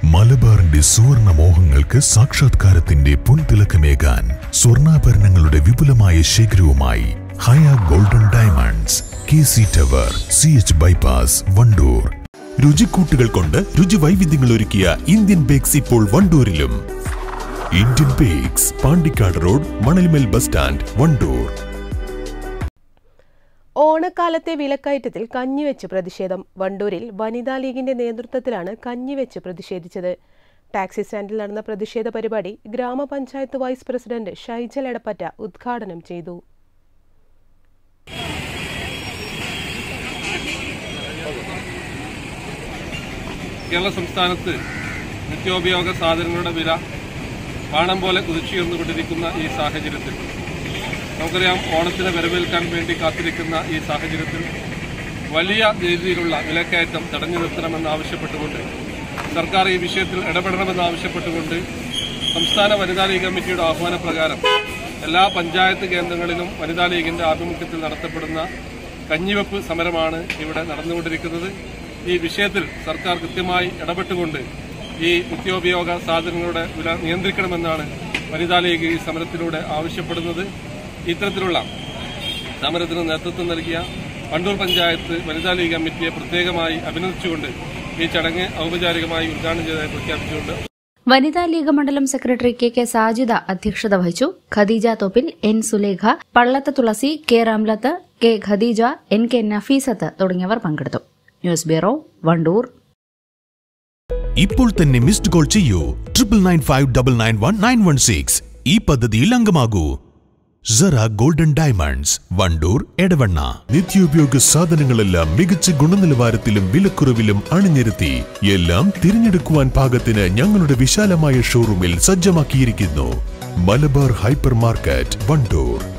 മലബാറിന്റെ സുവർണ മോഹങ്ങൾക്ക് സാക്ഷാത്കാരത്തിന്റെ പൊൻതിളക്കമേകാൻ സ്വർണ്ണാഭരണങ്ങളുടെ വിപുലമായ ശേഖരവുമായി Haya golden diamonds K C tower C H bypass Wandoor രുചിക്കൂട്ടുകൾ കൊണ്ട് രുചി വൈവിധ്യങ്ങൾ ഒരുക്കിയ ഇന്ത്യൻ ബേക്സ് ഇപ്പോൾ വണ്ടൂരിലും Indian bakes Pandikkad road Manalmel bus stand Wandoor ഓണക്കാലത്തെ വിലക്കയറ്റത്തിൽ കഞ്ഞിവെച്ച് പ്രതിഷേധം വണ്ടൂരിൽ വനിതാ ലീഗിന്റെ നേതൃത്വത്തിലാണ് കഞ്ഞിവെച്ച് പ്രതിഷേധിച്ചത് ടാക്സി സ്റ്റാൻഡിൽ നടന്ന പ്രതിഷേധ പരിപാടി ഗ്രാമപഞ്ചായത്ത് വൈസ് പ്രസിഡന്റ് ഷൈജൽ എടപ്പറ്റ ഉദ്ഘാടനം ചെയ്തു കേരള സംസ്ഥാനത്ത് നിത്യോപയോഗ സാധനങ്ങളുടെ വില പാണം പോലെ കുതിച്ചുയർന്നുകൊണ്ടിരിക്കുന്ന ഈ സാഹചര്യത്തിൽ നമുക്കറിയാം ഓണത്തിന് വരവേൽക്കാൻ വേണ്ടി കാത്തിരിക്കുന്ന ഈ സാഹചര്യത്തിൽ വലിയ രീതിയിലുള്ള വിലക്കയറ്റം തടഞ്ഞു നിർത്തണമെന്നാവശ്യപ്പെട്ടുകൊണ്ട് സർക്കാർ ഈ വിഷയത്തിൽ ഇടപെടണമെന്നാവശ്യപ്പെട്ടുകൊണ്ട് സംസ്ഥാന വനിതാ ലീഗ് കമ്മിറ്റിയുടെ ആഹ്വാനപ്രകാരം എല്ലാ പഞ്ചായത്ത് കേന്ദ്രങ്ങളിലും വനിതാ ലീഗിന്റെ ആഭിമുഖ്യത്തിൽ നടത്തപ്പെടുന്ന കഞ്ഞിവെപ്പ് സമരമാണ് ഇവിടെ നടന്നുകൊണ്ടിരിക്കുന്നത് ഈ വിഷയത്തിൽ സർക്കാർ കൃത്യമായി ഇടപെട്ടുകൊണ്ട് ഈ നിത്യോപയോഗ സാധനങ്ങളുടെ വില നിയന്ത്രിക്കണമെന്നാണ് വനിതാ ലീഗ് ഈ സമരത്തിലൂടെ ആവശ്യപ്പെടുന്നത് ഇത്തരത്തിലുള്ള സമരത്തിന് നേതൃത്വം നൽകിയ വണ്ടൂർ പഞ്ചായത്ത് വനിതാ ലീഗ് കമ്മിറ്റിയെ പ്രത്യേകമായി അഭിനന്ദിച്ചുകൊണ്ട് ഈ ചടങ്ങ് ഔപചാരികമായി ഉദ്ഘാടനം ചെയ്തതായി പ്രഖ്യാപിച്ചുകൊണ്ട് വനിതാ ലീഗ് മണ്ഡലം സെക്രട്ടറി കെ കെ സാജിദ അധ്യക്ഷത വഹിച്ചു Khadeeja Thoppil N Sulekha Pallath Thulasi K Ramlath K Khadeeja N K Nafeesath തുടങ്ങിയവർ പങ്കെടുത്തു ന്യൂസ് ബ്യൂറോ വണ്ടൂർ ഇപ്പോൾ തന്നെ മിസ്ഡ് കോൾ ചെയ്യൂ triple nine five double nine one nine one six ഈ പദ്ധതിയിൽ അംഗമാകൂ സറ ഗോൾഡൻ ഡയമണ്ട്സ് വണ്ടൂർ എടവണ്ണ നിത്യോപയോഗ സാധനങ്ങളെല്ലാം മികച്ച ഗുണനിലവാരത്തിലും വിലക്കുറവിലും അണിനിരത്തി എല്ലാം തിരഞ്ഞെടുക്കുവാൻ പാകത്തിന് ഞങ്ങളുടെ വിശാലമായ ഷോറൂമിൽ സജ്ജമാക്കിയിരിക്കുന്നു മലബാർ ഹൈപ്പർ മാർക്കറ്റ് വണ്ടൂർ